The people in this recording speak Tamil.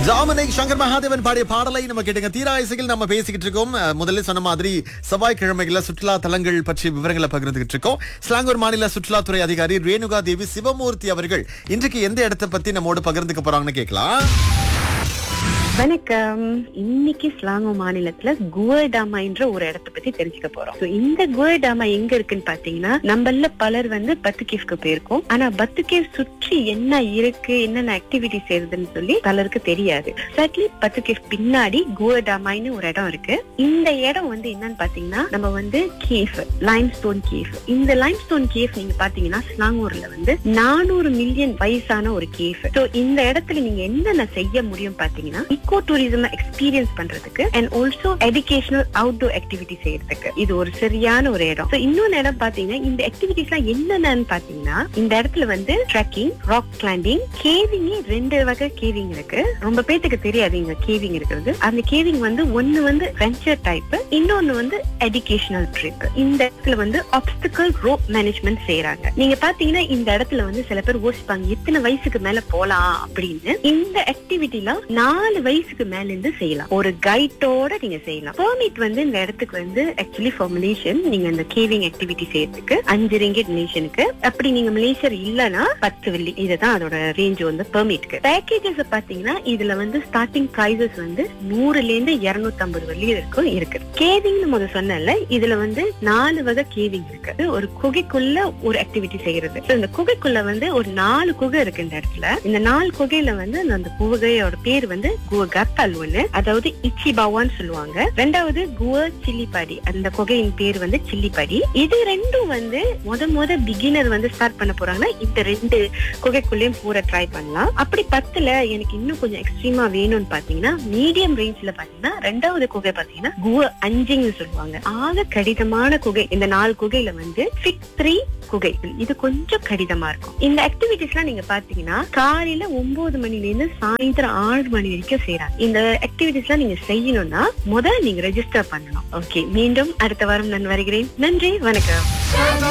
ஜாமனிக் சங்கர் மகாதேவன் பாடிய பாடலை நம்ம கேட்டுங்க தீரா இசையில் நம்ம பேசிக்கிட்டு இருக்கோம் அஹ், முதல்ல சொன்ன மாதிரி செவ்வாய்க்கிழமைகள சுற்றுலா தலங்கள் பற்றிய விவரங்களை பகிர்ந்துகிட்டு இருக்கோம் ஸ்லாங்கூர் மாநில சுற்றுலாத்துறை அதிகாரி ரேணுகா தேவி சிவமூர்த்தி அவர்கள் இன்றைக்கு எந்த இடத்தை பத்தி நம்மோடு பகிர்ந்துக்க போறாங்கன்னு கேட்கலாம் வணக்கம் இன்னைக்கு ஸ்லாங்கோ மாநிலத்துல குவர்டாமா என்ற ஒரு இடத்தை பத்தி தெரிஞ்சுக்க போறோம் So, இந்த குவர்டாமா எங்க இருக்குன்னு பாத்தீங்கன்னா நம்மள பலர் வந்து பத்து கேஃப்க்கு போயிருக்கோம் ஆனா பத்து கேஃப் சுற்றி என்ன இருக்கு என்னென்ன ஆக்டிவிட்டி செய்யறதுன்னு சொல்லி பலருக்கு தெரியாது எக்ஸாக்ட்லி பத்து கேஃப் பின்னாடி குவர்டாமான்னு ஒரு இடம் இருக்கு இந்த இடம் வந்து என்னன்னு பாத்தீங்கன்னா நம்ம வந்து கேஃப் லைம் ஸ்டோன் கேஃப் இந்த லைம் ஸ்டோன் கேஃப் நீங்க பாத்தீங்கன்னா ஸ்லாங்கூர்ல வந்து நானூறு மில்லியன் வயசான ஒரு கேஃப் ஸோ இந்த இடத்துல நீங்க என்னென்ன செய்ய முடியும் பாத்தீங்கன்னா இக்கோ டூரிசம் எக்ஸ்பீரியன்ஸ் பண்றதுக்கு and also educational outdoor activity செய்யறதுக்கு இது ஒரு சரியான ஒரு இடம் So, இன்னொன்னு இடம் பாத்தீங்கன்னா இந்த ஆக்டிவிட்டிஸ் எல்லாம் என்னென்னு பாத்தீங்கன்னா இந்த இடத்துல வந்து ட்ரெக்கிங் ராக் கிளைம்பிங் கேவிங் ரெண்டு வகை கேவிங் இருக்கு ரொம்ப பேத்துக்கு தெரியாது இங்க கேவிங் இருக்கிறது அந்த கேவிங் வந்து ஒண்ணு வந்து வெஞ்சர் டைப் இன்னொன்னு வந்து எஜுகேஷனல் ட்ரிப் இந்த இடத்துல வந்து ஆப்ஸ்டிக்கல் ரோப் மேனேஜ்மெண்ட் செய்யறாங்க நீங்க பாத்தீங்கன்னா இந்த இடத்துல வந்து சில பேர் யோசிப்பாங்க எத்தனை வயசுக்கு மேல போலாம் அப்படின்னு இந்த ஆக்டிவிட்டில நாலு வயசுக்கு மேல இருந்து செய்யலாம் ஒரு கைட்டோட நீங்க செய்யலாம் பெர்மிட் வந்து இந்த இடத்துக்கு வந்து ஆக்சுவலி ஃபார் மலேசியன் நீங்க இந்த கேவிங் ஆக்டிவிட்டி செய்யறதுக்கு அஞ்சு ரிங்கெட் மலேசியனுக்கு அப்படி நீங்க மலேசியர் இல்லனா பத்து வெள்ளி இதுதான் அதோட ரேஞ்ச் வந்து பெர்மிட்க்கு பேக்கேஜஸ் பாத்தீங்கன்னா இதுல வந்து ஸ்டார்டிங் பிரைசஸ் வந்து நூறுல இருந்து இருநூத்தி ஐம்பது வெள்ளி வரைக்கும் இருக்கு கேவிங்னு முதல் சொன்னேன்ல இதுல வந்து நாலு வகை கேவிங் இருக்கு ஒரு குகைக்குள்ள ஒரு ஆக்டிவிட்டி செய்யறது So, இந்த குகைக்குள்ள வந்து ஒரு நாலு குகை இருக்கு இந்த இடத்துல இந்த நாலு குகையில வந்து அந்த குகையோட பேர் வந்து குவ கப்பல் ஒண்ணு அதாவது இச்சிபாவான்னு சொல்லுவாங்க ரெண்டாவது குவ சில்லிப்பாடி அந்த குகையின் பேர் வந்து சில்லிப்பாடி இது ரெண்டும் வந்து முத முத பிகினர் வந்து ஸ்டார்ட் பண்ண போறாங்கன்னா இந்த ரெண்டு குகைக்குள்ளேயும் பூர ட்ரை பண்ணலாம் அப்படி பத்துல எனக்கு இன்னும் கொஞ்சம் எக்ஸ்ட்ரீமா வேணும்னு பாத்தீங்கன்னா மீடியம் ரேஞ்ச்ல பாத்தீங்கன்னா ரெண்டாவது குகை பாத்தீங்கன்னா குவ அஞ்சிங்னு சொல்லுவாங்க ஆக கடினமான குகை இந்த நாலு குகையில வந்து ஃபிக் த்ரீ குகை இது கொஞ்சம் கடினமா இருக்கும் இந்த ஆக்டிவிட்டிஸ் எல்லாம் நீங்க பாத்தீங்கன்னா காலையில ஒன்பது மணில இருந்து சாயந்தரம் ஆறு மணி வரைக்கும் செய்யறாங்க இந்த ஆக்டிவிட்டிஸ் எல்லாம் நீங்க செய்யணும்னா முதல்ல நீங்க ரெஜிஸ்டர் பண்ணணும் ஓகே மீண்டும் அடுத்த வாரம் நான் வருகிறேன் நன்றி வணக்கம்